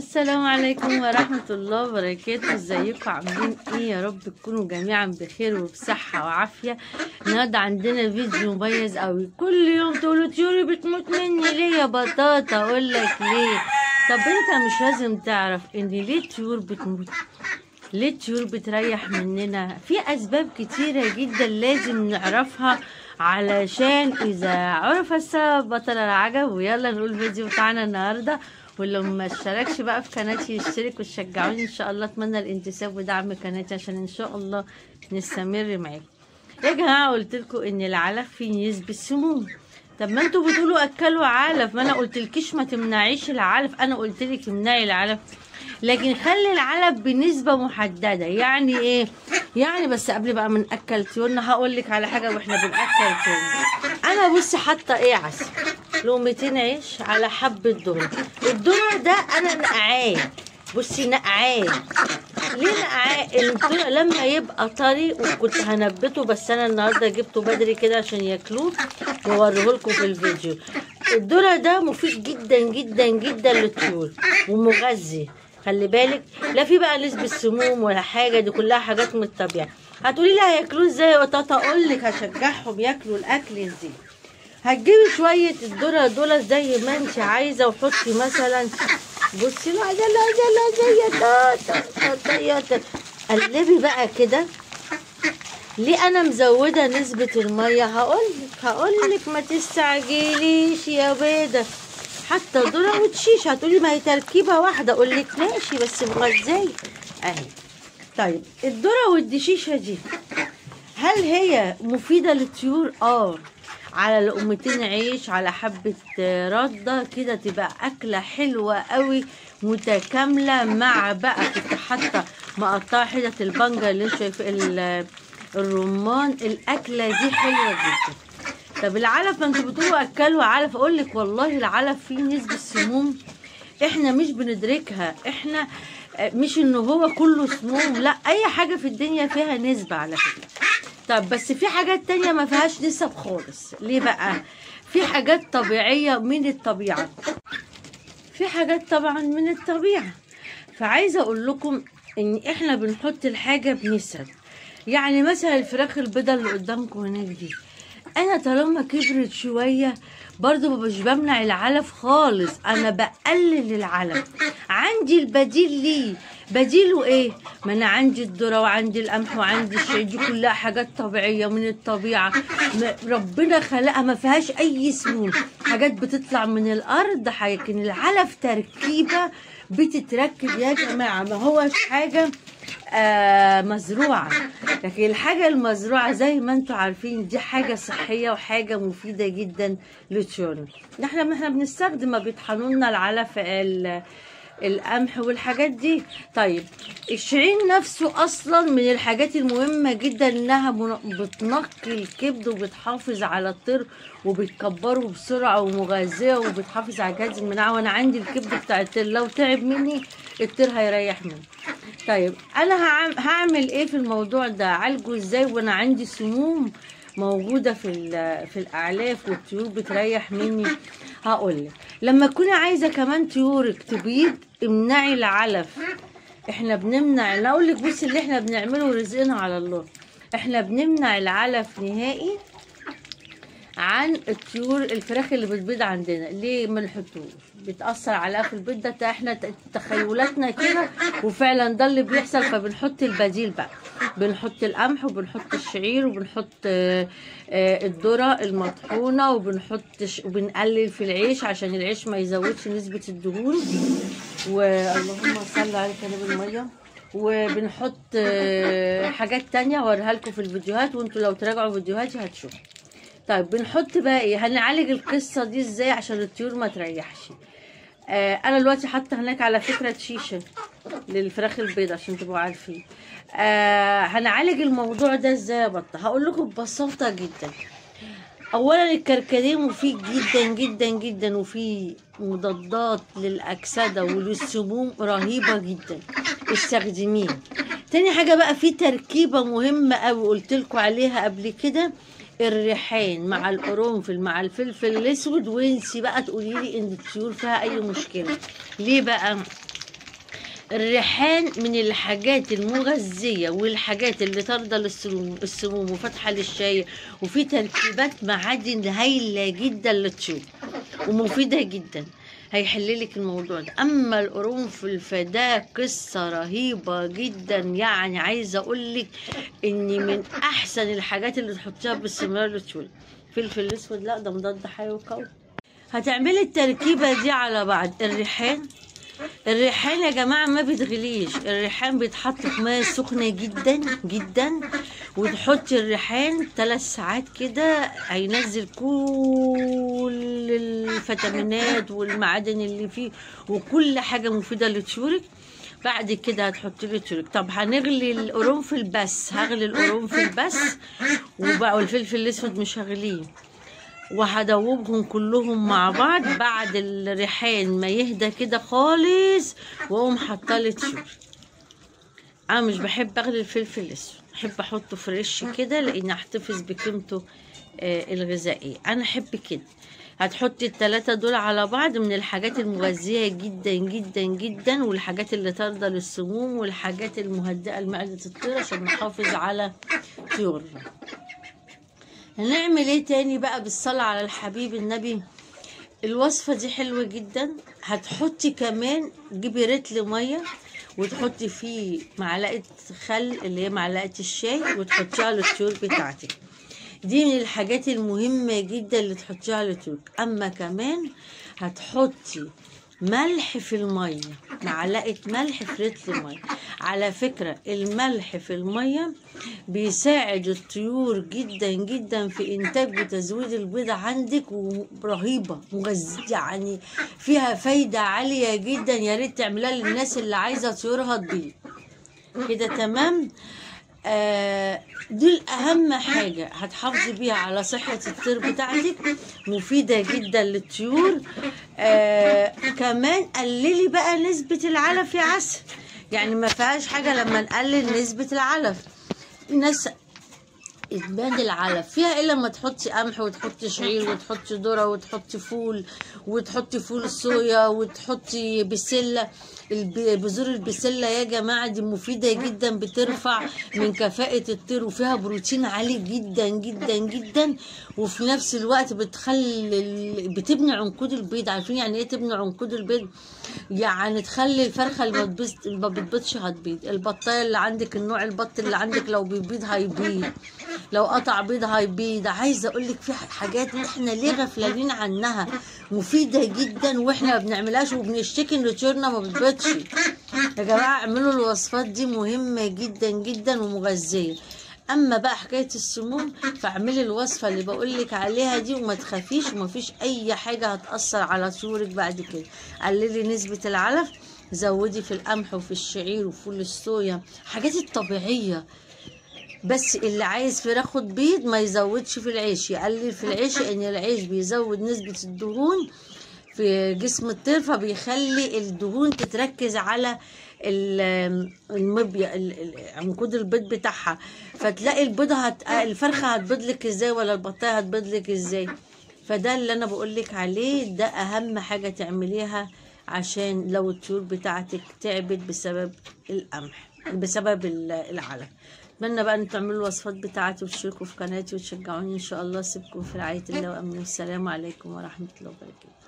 السلام عليكم ورحمة الله وبركاته ازيكم عاملين ايه يا رب تكونوا جميعا بخير وبصحة وعافية النهاردة عندنا فيديو مميز قوي كل يوم تقولوا تيوري بتموت مني ليه يا بطاطا اقول لك ليه طب انت مش لازم تعرف ان ليه الطيور بتموت ليه الطيور بتريح مننا في اسباب كتيرة جدا لازم نعرفها علشان اذا عرف السبب بطل العجب ويلا نقول الفيديو بتاعنا النهارده واللي ما اشتركش بقى في قناتي يشترك وتشجعوني ان شاء الله اتمنى الانتساب ودعم قناتي عشان ان شاء الله نستمر معاكم يا جماعه قلت لكم ان العلف فيه نسبه سموم طب ما انتوا بتقولوا اكلوا علف ما انا قلتلكيش ما تمنعيش العلف انا قلت لك امنعي العلف لكن خلي العلف بنسبة محددة يعني ايه يعني بس قبل بقى من اكل تيونا هقول لك على حاجة واحنا بنأكل تيونا انا بصي حاطة ايه عسل لقمتين عيش على حبة ذرة الذرة ده انا نقعاه بصي نقعاه ليه نقعاه الذرة لما يبقى طري وكنت هنبته بس انا النهارده جبته بدري كده عشان ياكلوه واوريه لكم في الفيديو الذرة ده مفيد جدا جدا جدا للطيور ومغذي خلي بالك لا في بقى نسبة سموم ولا حاجة دي كلها حاجات من الطبيعة هتقولي لي هياكلوه ازاي يا بطاطا اقول لك هشجعهم ياكلوا الاكل ازاي هتجيبي شوية الذرة دول زي ما انت عايزة وحطي مثلا بصي لا لا لا لا زي يا تاتا تاتا يا تاتا قلبي بقى كده ليه انا مزوده نسبه الميه هقولك هقولك ما تستعجليش يا بيضه حتى ذره وتشيش هتقولي ما هي تركيبه واحده اقول لك ماشي بس مغذيه اهي طيب الذره والدشيشه دي هل هي مفيده للطيور اه على لقمتين عيش على حبة ردة كده تبقى أكلة حلوة قوي متكاملة مع بقى كنت حاطة مقطعة حتة البنجر اللي انت شايفة الرمان الأكلة دي حلوة جدا طب العلف ما انتوا بتقولوا أكلوا علف أقول لك والله العلف فيه نسبة سموم احنا مش بندركها احنا مش ان هو كله سموم لا اي حاجة في الدنيا فيها نسبة على فكرة طب بس في حاجات تانية ما فيهاش نسب خالص ليه بقى في حاجات طبيعية من الطبيعة في حاجات طبعا من الطبيعة فعايزة اقول لكم ان احنا بنحط الحاجة بنسب يعني مثلا الفراخ البيضة اللي قدامكم هناك دي انا طالما كبرت شوية برضو مش بمنع العلف خالص انا بقلل العلف عندي البديل ليه بديله ايه ما انا عندي الذره وعندي القمح وعندي الشعير دي كلها حاجات طبيعيه من الطبيعه ربنا خلقها ما فيهاش اي سموم حاجات بتطلع من الارض لكن العلف تركيبه بتتركب يا جماعه ما هوش حاجه آه مزروعه لكن الحاجه المزروعه زي ما انتم عارفين دي حاجه صحيه وحاجه مفيده جدا للطيور احنا احنا بنستخدم ما بيطحنوا لنا العلف القمح والحاجات دي طيب الشعير نفسه اصلا من الحاجات المهمه جدا انها بتنقي الكبد وبتحافظ على الطير وبتكبره بسرعه ومغذيه وبتحافظ على جهاز المناعه وانا عندي الكبد بتاع الطير لو تعب مني الطير هيريح مني طيب انا هعمل ايه في الموضوع ده اعالجه ازاي وانا عندي سموم موجودة في في الأعلاف والطيور بتريح مني هقولك لما تكوني عايزة كمان طيورك تبيض امنعي العلف احنا بنمنع انا اقول لك بصي اللي احنا بنعمله رزقنا على الله احنا بنمنع العلف نهائي عن الطيور الفراخ اللي بتبيض عندنا ليه ما نحطوش بتاثر على في البيض ده احنا تخيلاتنا كده وفعلا ده اللي بيحصل فبنحط البديل بقى بنحط القمح وبنحط الشعير وبنحط الذره المطحونه وبنحط وبنقلل في العيش عشان العيش ما يزودش نسبه الدهون واللهم صل على كلام الميه وبنحط حاجات تانية هوريها لكم في الفيديوهات وانتوا لو تراجعوا فيديوهاتي هتشوفوا طيب بنحط بقى ايه هنعالج القصه دي ازاي عشان الطيور ما تريحش آه انا دلوقتي حاطه هناك على فكره شيشه للفراخ البيض عشان تبقوا عارفين آه هنعالج الموضوع ده ازاي يا بطه هقول لكم ببساطه جدا اولا الكركديه مفيد جدا جدا جدا وفيه مضادات للاكسده وللسموم رهيبه جدا استخدميه تاني حاجه بقى في تركيبه مهمه قوي قلت لكم عليها قبل كده الريحان مع القرنفل مع الفلفل الاسود وانسي بقى تقولي لي ان الطيور فيها اي مشكله ليه بقى الريحان من الحاجات المغذية والحاجات اللي طاردة للسموم السموم وفاتحة للشاي وفي تركيبات معادن هايلة جدا للطيور ومفيدة جدا هيحللك الموضوع ده اما القرنفل فده قصة رهيبة جدا يعني عايزة اقولك ان من احسن الحاجات اللي تحطيها باستمرار للطيور فلفل اسود لا ده مضاد حيوي قوي هتعملي التركيبة دي على بعض الريحان الريحان يا جماعة ما بيتغليش الريحان بيتحط في مية سخنة جدا جدا وتحطي الريحان ثلاث ساعات كده هينزل كل الفيتامينات والمعادن اللي فيه وكل حاجة مفيدة لطيورك بعد كده هتحطي له ترك طب هنغلي القرنفل بس هغلي القرنفل بس وبقى والفلفل الاسود مش هغليه وهدوبهم كلهم مع بعض بعد الريحان ما يهدى كده خالص واقوم حاطه له تشور انا مش بحب اغلي الفلفل الاسود بحب احطه فريش كده لان احتفظ بقيمته آه الغذائيه انا احب كده هتحطي التلاتة دول على بعض من الحاجات المغذية جدا جدا جدا والحاجات اللي طاردة للسموم والحاجات المهدئة لمعدة الطير عشان نحافظ على طيورنا هنعمل ايه تاني بقى بالصلاة على الحبيب النبي الوصفة دي حلوة جدا هتحطي كمان جيبي رتل مية وتحطي فيه معلقة خل اللي هي معلقة الشاي وتحطيها للطيور بتاعتك دي من الحاجات المهمة جدا اللي تحطيها للطيور اما كمان هتحطي ملح في المية معلقة ملح في رتل مية على فكرة الملح في المية بيساعد الطيور جدا جدا في إنتاج وتزويد البيض عندك ورهيبة مغذية يعني فيها فايدة عالية جدا يا ريت تعملها للناس اللي عايزة طيورها تبيض كده تمام آه دول اهم حاجة هتحافظي بيها على صحة الطير بتاعتك مفيدة جدا للطيور آه كمان قللي بقى نسبة العلف يا عسل يعني ما فيهاش حاجة لما نقلل نسبة العلف الناس ادمان العلف فيها الا لما تحطي قمح وتحطي شعير وتحطي ذره وتحطي فول وتحطي فول صويا وتحطي بسله الب- بذور البسله يا جماعه دي مفيده جدا بترفع من كفاءه الطير وفيها بروتين عالي جدا جدا جدا وفي نفس الوقت بتخلي ال- بتبني عنقود البيض عارفين يعني ايه تبني عنقود البيض يعني تخلي الفرخه اللي ما بتبيض- ما بتبيضش هتبيض البطايه اللي عندك النوع البط اللي عندك لو بيبيض هيبيض لو قطع بيض هيبيض عايزه اقول لك في حاجات احنا ليه غفلانين عنها مفيده جدا واحنا ما بنعملهاش وبنشتكي ان طيورنا ما بتبيضش يا جماعه اعملوا الوصفات دي مهمه جدا جدا ومغذيه اما بقى حكايه السموم فاعملي الوصفه اللي بقول لك عليها دي وما تخافيش ومفيش اي حاجه هتاثر على طيورك بعد كده قللي نسبه العلف زودي في القمح وفي الشعير وفول الصويا حاجات الطبيعيه بس اللي عايز فراخ بيض ما يزودش في العيش يقلل في العيش لان العيش بيزود نسبة الدهون في جسم الطير فبيخلي الدهون تتركز على ال- المبيا ال- ال- عنقود البيض بتاعها فتلاقي البيضة هت... الفرخة هتبيض لك ازاي ولا البطاية هتبيض لك ازاي فده اللي انا بقول لك عليه ده اهم حاجة تعمليها عشان لو الطيور بتاعتك تعبت بسبب القمح بسبب ال- العلف اتمنى بقى ان تعملوا الوصفات بتاعتي وتشتركوا في قناتي وتشجعوني ان شاء الله اسيبكم في رعايه الله وامن السلام عليكم ورحمه الله وبركاته